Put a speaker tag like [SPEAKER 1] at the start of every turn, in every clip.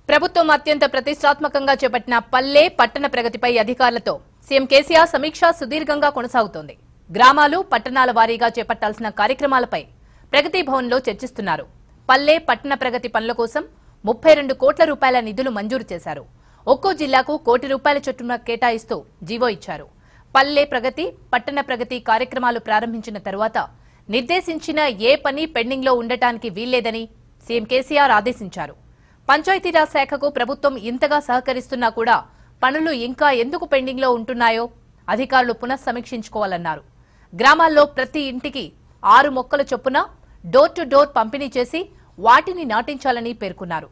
[SPEAKER 1] ప్రభుత్వం అత్యంత ప్రతిష్టాత్మకంగా చేపట్టిన పల్లె పట్టణ ప్రగతిపై అధికారులతో సీఎం కేసీఆర్ సమీక్ష సుదీర్ఘంగా కొనసాగుతోంది గ్రామాలు పట్టణాల వారీగా చేపట్టాల్సిన కార్యక్రమాలపై ప్రగతి భవన్లో చర్చిస్తున్నారు పల్లె పట్టణ ప్రగతి పనుల కోసం ముప్పై రెండు కోట్ల రూపాయల నిధులు మంజూరు చేశారు ఒక్కో జిల్లాకు కోటి రూపాయల చొప్పున కేటాయిస్తూ జీవో ఇచ్చారు పల్లె ప్రగతి పట్టణ ప్రగతి కార్యక్రమాలు ప్రారంభించిన తరువాత నిర్దేశించిన ఏ పని పెండింగ్లో ఉండటానికి వీల్లేదని సీఎం కేసీఆర్ ఆదేశించారు పంచాయతీరాజ్ శాఖకు ప్రభుత్వం ఇంతగా సహకరిస్తున్నా కూడా పనులు ఇంకా ఎందుకు పెండింగ్లో ఉంటున్నాయో అధికారులు పునఃసమీక్షించుకోవాలన్నారు గ్రామాల్లో ప్రతి ఇంటికి ఆరు మొక్కల చొప్పున డోర్ టు డోర్ పంపిణీ చేసి వాటిని నాటించాలని పేర్కొన్నారు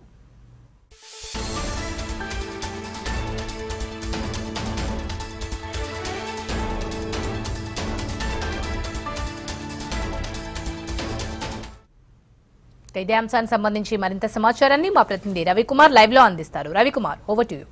[SPEAKER 1] ఇక ఇదే అంశానికి సంబంధించి మరింత సమాచారాన్ని మా ప్రతినిధి రవికుమార్ లైవ్ లో అందిస్తారు Ravikumar over to you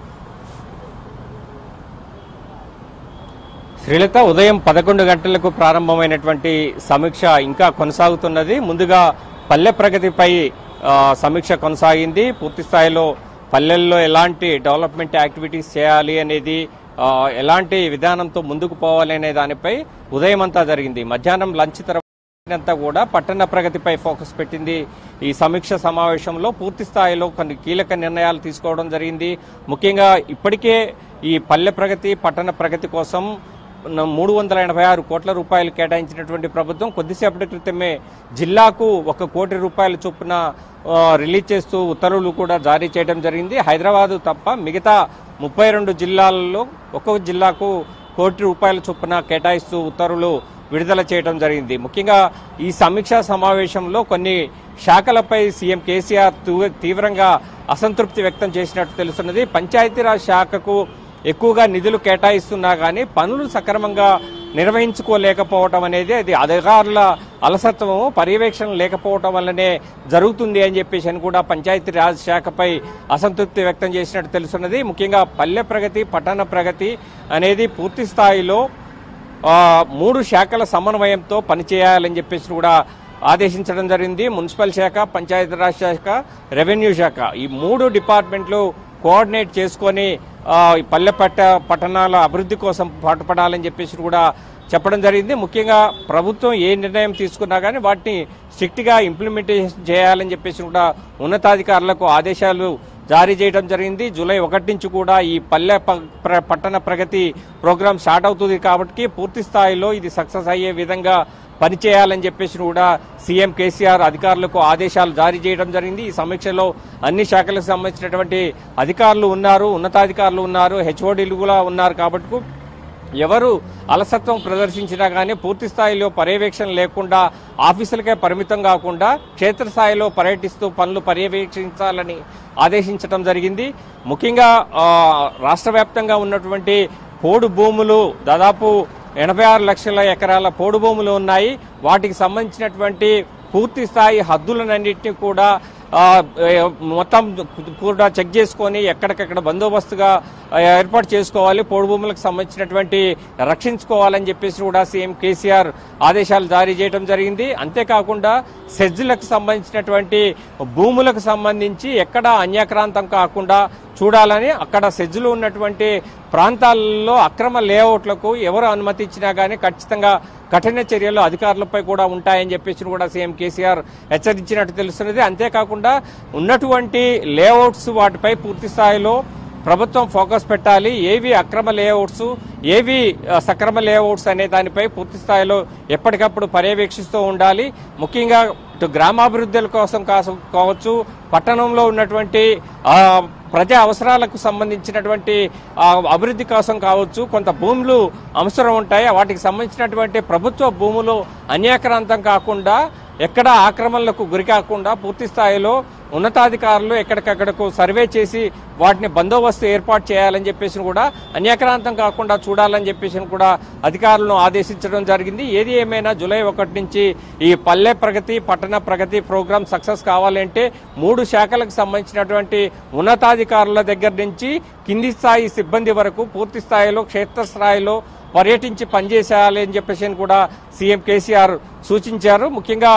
[SPEAKER 2] Srilatha ఉదయం పదకొండు గంటలకు ప్రారంభమైనటువంటి సమీక్ష ఇంకా కొనసాగుతున్నది ముందుగా పల్లె ప్రగతిపై ఆ, సమీక్ష కొనసాగింది పూర్తి స్థాయిలో పల్లెల్లో ఎలాంటి డెవలప్మెంట్ యాక్టివిటీస్ చేయాలి అనేది ఆ, ఎలాంటి విధానంతో ముందుకు పోవాలి అనే దానిపై ఉదయం అంతా జరిగింది మధ్యాహ్నం లంచ్ తర్వాత అంతా కూడా పట్టణ ప్రగతిపై ఫోకస్ పెట్టింది ఈ సమీక్ష సమావేశంలో పూర్తి స్థాయిలో కొన్ని కీలక నిర్ణయాలు తీసుకోవడం జరిగింది ముఖ్యంగా ఇప్పటికే ఈ పల్లె ప్రగతి పట్టణ ప్రగతి కోసం మూడు వందల ఎనభై ఆరు కోట్ల రూపాయలు కేటాయించినటువంటి ప్రభుత్వం కొద్దిసేపటి క్రితమే జిల్లాకు ఒక కోటి రూపాయల చొప్పున ఆ, రిలీజ్ చేస్తూ ఉత్తర్వులు కూడా జారీ చేయడం జరిగింది హైదరాబాదు తప్ప మిగతా ముప్పై రెండు జిల్లాలలో ఒక్కొక్క జిల్లాకు కోటి రూపాయల చొప్పున కేటాయిస్తూ ఉత్తర్వులు విడుదల చేయడం జరిగింది ముఖ్యంగా ఈ సమీక్షా సమావేశంలో కొన్ని శాఖలపై సీఎం కేసీఆర్ తూ- తీవ్రంగా అసంతృప్తి వ్యక్తం చేసినట్టు తెలుస్తున్నది పంచాయతీరాజ్ శాఖకు ఎక్కువగా నిధులు కేటాయిస్తున్నా కానీ పనులు సక్రమంగా నిర్వహించుకోలేకపోవటం అనేది అది అధికారుల అలసత్వము పర్యవేక్షణ లేకపోవటం వల్లనే జరుగుతుంది అని చెప్పేసి అని కూడా పంచాయతీ రాజ్ శాఖపై అసంతృప్తి వ్యక్తం చేసినట్టు తెలుస్తున్నది ముఖ్యంగా పల్లె ప్రగతి పట్టణ ప్రగతి అనేది పూర్తి స్థాయిలో ఆ, మూడు శాఖల సమన్వయంతో పనిచేయాలని చెప్పేసి కూడా ఆదేశించడం జరిగింది మున్సిపల్ శాఖ పంచాయతీరాజ్ శాఖ రెవెన్యూ శాఖ ఈ మూడు డిపార్ట్మెంట్లు కోఆర్డినేట్ చేసుకొని ఆ, ఈ పల్లె పట్ట పట్టణాల అభివృద్ధి కోసం పాటుపడాలని చెప్పేసి కూడా చెప్పడం జరిగింది ముఖ్యంగా ప్రభుత్వం ఏ నిర్ణయం తీసుకున్నా కానీ వాటిని స్ట్రిక్ట్గా ఇంప్లిమెంటేషన్ చేయాలని చెప్పేసి కూడా ఉన్నతాధికారులకు ఆదేశాలు జారీ చేయడం జరిగింది జూలై ఒకటి నుంచి కూడా ఈ పల్లె ప- ప్ర- పట్టణ ప్రగతి ప్రోగ్రాం స్టార్ట్ అవుతుంది కాబట్టి పూర్తి స్థాయిలో ఇది సక్సెస్ అయ్యే విధంగా పనిచేయాలని చెప్పేసి కూడా సీఎం కేసీఆర్ అధికారులకు ఆదేశాలు జారీ చేయడం జరిగింది ఈ సమీక్షలో అన్ని శాఖలకు సంబంధించినటువంటి అధికారులు ఉన్నారు ఉన్నతాధికారులు ఉన్నారు హెచ్ఓడీలు కూడా ఉన్నారు కాబట్టి ఎవరు అలసత్వం ప్రదర్శించినా కానీ పూర్తి స్థాయిలో పర్యవేక్షణ లేకుండా ఆఫీసులకే పరిమితం కాకుండా క్షేత్రస్థాయిలో పర్యటిస్తూ పనులు పర్యవేక్షించాలని ఆదేశించడం జరిగింది ముఖ్యంగా ఆ, రాష్ట్ర వ్యాప్తంగా ఉన్నటువంటి పోడు భూములు దాదాపు ఎనభై ఆరు లక్షల ఎకరాల పోడు భూములు ఉన్నాయి వాటికి సంబంధించినటువంటి పూర్తి స్థాయి హద్దులన్నింటినీ కూడా ఆ, ఏ, మొత్తం కూడా చెక్ చేసుకొని ఎక్కడికక్కడ బందోబస్తుగా ఆ, ఏర్పాటు చేసుకోవాలి పోడు భూములకు సంబంధించినటువంటి రక్షించుకోవాలని చెప్పేసి కూడా సీఎం కేసీఆర్ ఆదేశాలు జారీ చేయడం జరిగింది అంతేకాకుండా సెజ్లకు సంబంధించినటువంటి భూములకు సంబంధించి ఎక్కడ అన్యాక్రాంతం కాకుండా చూడాలని అక్కడ సెజ్జులు ఉన్నటువంటి ప్రాంతాల్లో అక్రమ లేఅవుట్లకు ఎవరు అనుమతి ఇచ్చినా కానీ ఖచ్చితంగా కఠిన చర్యలు అధికారులపై కూడా ఉంటాయని చెప్పేసి కూడా సీఎం కేసీఆర్ హెచ్చరించినట్టు తెలుస్తున్నది అంతేకాకుండా ఉన్నటువంటి లేఅవుట్స్ వాటిపై పూర్తి స్థాయిలో ప్రభుత్వం ఫోకస్ పెట్టాలి ఏవి అక్రమ లేఅవుట్స్ ఏవి ఆ, సక్రమ లేఅవుట్స్ అనే దానిపై పూర్తి స్థాయిలో ఎప్పటికప్పుడు పర్యవేక్షిస్తూ ఉండాలి ముఖ్యంగా ఇటు గ్రామాభివృద్ధుల కోసం కాసు- కావచ్చు పట్టణంలో ఉన్నటువంటి ఆ, ప్రజా అవసరాలకు సంబంధించినటువంటి ఆ, అభివృద్ధి కోసం కావచ్చు కొంత భూములు అవసరం ఉంటాయి వాటికి సంబంధించినటువంటి ప్రభుత్వ భూములు అన్యాక్రాంతం కాకుండా ఎక్కడ ఆక్రమణలకు గురి కాకుండా పూర్తి స్థాయిలో ఉన్నతాధికారులు ఎక్కడికక్కడకు సర్వే చేసి వాటిని బందోబస్తు ఏర్పాటు చేయాలని చెప్పేసి కూడా అన్యాక్రాంతం కాకుండా చూడాలని చెప్పేసి కూడా అధికారులను ఆదేశించడం జరిగింది ఏది ఏమైనా జూలై ఒకటి నుంచి ఈ పల్లె ప్రగతి పట్టణ ప్రగతి ప్రోగ్రాం సక్సెస్ కావాలంటే మూడు శాఖలకు సంబంధించినటువంటి ఉన్నతాధికారుల దగ్గర నుంచి కింది స్థాయి సిబ్బంది వరకు పూర్తి స్థాయిలో క్షేత్రస్థాయిలో పర్యటించి పనిచేసేయాలి అని చెప్పేసి కూడా సీఎం కేసీఆర్ సూచించారు ముఖ్యంగా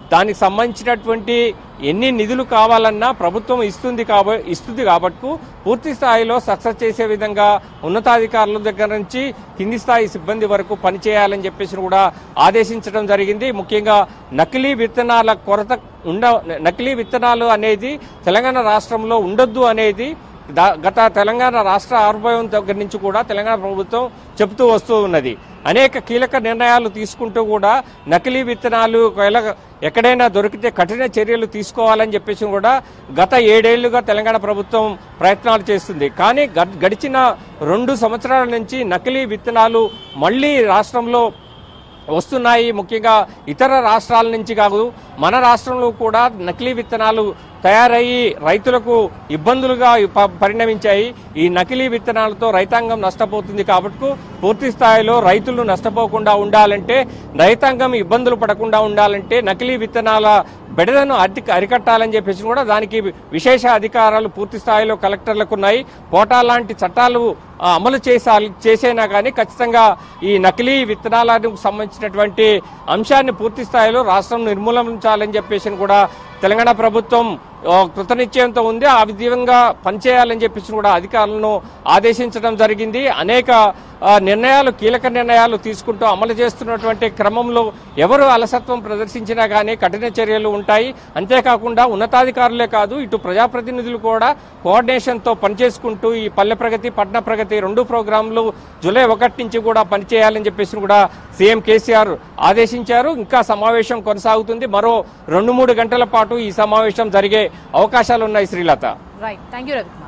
[SPEAKER 2] దానికి సంబంధించినటువంటి ఎన్ని నిధులు కావాలన్నా ప్రభుత్వం ఇస్తుంది కాబ ఇస్తుంది కాబట్టి పూర్తి స్థాయిలో సక్సెస్ చేసే విధంగా ఉన్నతాధికారుల దగ్గర నుంచి కింది స్థాయి సిబ్బంది వరకు పనిచేయాలని చెప్పేసి కూడా ఆదేశించడం జరిగింది ముఖ్యంగా నకిలీ విత్తనాల కొరత ఉండ నకిలీ విత్తనాలు అనేది తెలంగాణ రాష్ట్రంలో ఉండొద్దు అనేది దా- గత తెలంగాణ రాష్ట్ర ఆవిర్భావం దగ్గర నుంచి కూడా తెలంగాణ ప్రభుత్వం చెబుతూ వస్తూ ఉన్నది అనేక కీలక నిర్ణయాలు తీసుకుంటూ కూడా నకిలీ విత్తనాలు ఒకవేళ ఎక్కడైనా దొరికితే కఠిన చర్యలు తీసుకోవాలని చెప్పేసి కూడా గత ఏడేళ్లుగా తెలంగాణ ప్రభుత్వం ప్రయత్నాలు చేస్తుంది కానీ గ- గడిచిన రెండు సంవత్సరాల నుంచి నకిలీ విత్తనాలు మళ్ళీ రాష్ట్రంలో వస్తున్నాయి ముఖ్యంగా ఇతర రాష్ట్రాల నుంచి కాదు మన రాష్ట్రంలో కూడా నకిలీ విత్తనాలు తయారయ్యి రైతులకు ఇబ్బందులుగా ప- పరిణమించాయి ఈ నకిలీ విత్తనాలతో రైతాంగం నష్టపోతుంది కాబట్టి పూర్తి స్థాయిలో రైతులు నష్టపోకుండా ఉండాలంటే రైతాంగం ఇబ్బందులు పడకుండా ఉండాలంటే నకిలీ విత్తనాల బెడదను అరి అరికట్టాలని చెప్పేసి కూడా దానికి విశేష అధికారాలు పూర్తి స్థాయిలో కలెక్టర్లకు ఉన్నాయి పోటా లాంటి చట్టాలు ఆ, అమలు చేసాలి చేసేనా కానీ ఖచ్చితంగా ఈ నకిలీ విత్తనాలకు సంబంధించినటువంటి అంశాన్ని పూర్తి స్థాయిలో రాష్ట్రం నిర్మూలించాలని చెప్పేసి కూడా తెలంగాణ ప్రభుత్వం ఆ, కృతనిశ్చయంతో ఉంది ఆ విధంగా పనిచేయాలని చెప్పేసి కూడా అధికారులను ఆదేశించడం జరిగింది అనేక ఆ, నిర్ణయాలు కీలక నిర్ణయాలు తీసుకుంటూ అమలు చేస్తున్నటువంటి క్రమంలో ఎవరు అలసత్వం ప్రదర్శించినా కానీ కఠిన చర్యలు ఉంటాయి అంతేకాకుండా ఉన్నతాధికారులే కాదు ఇటు ప్రజాప్రతినిధులు కూడా కోఆర్డినేషన్తో పనిచేసుకుంటూ ఈ పల్లె ప్రగతి పట్టణ ప్రగతి రెండు ప్రోగ్రాంలు జూలై ఒకటి నుంచి కూడా పనిచేయాలని చెప్పేసి కూడా సీఎం కేసీఆర్ ఆదేశించారు ఇంకా సమావేశం కొనసాగుతుంది మరో రెండు మూడు గంటల పాటు ఈ సమావేశం జరిగే అవకాశాలు ఉన్నాయి Srilatha
[SPEAKER 1] right thank you Ravikumar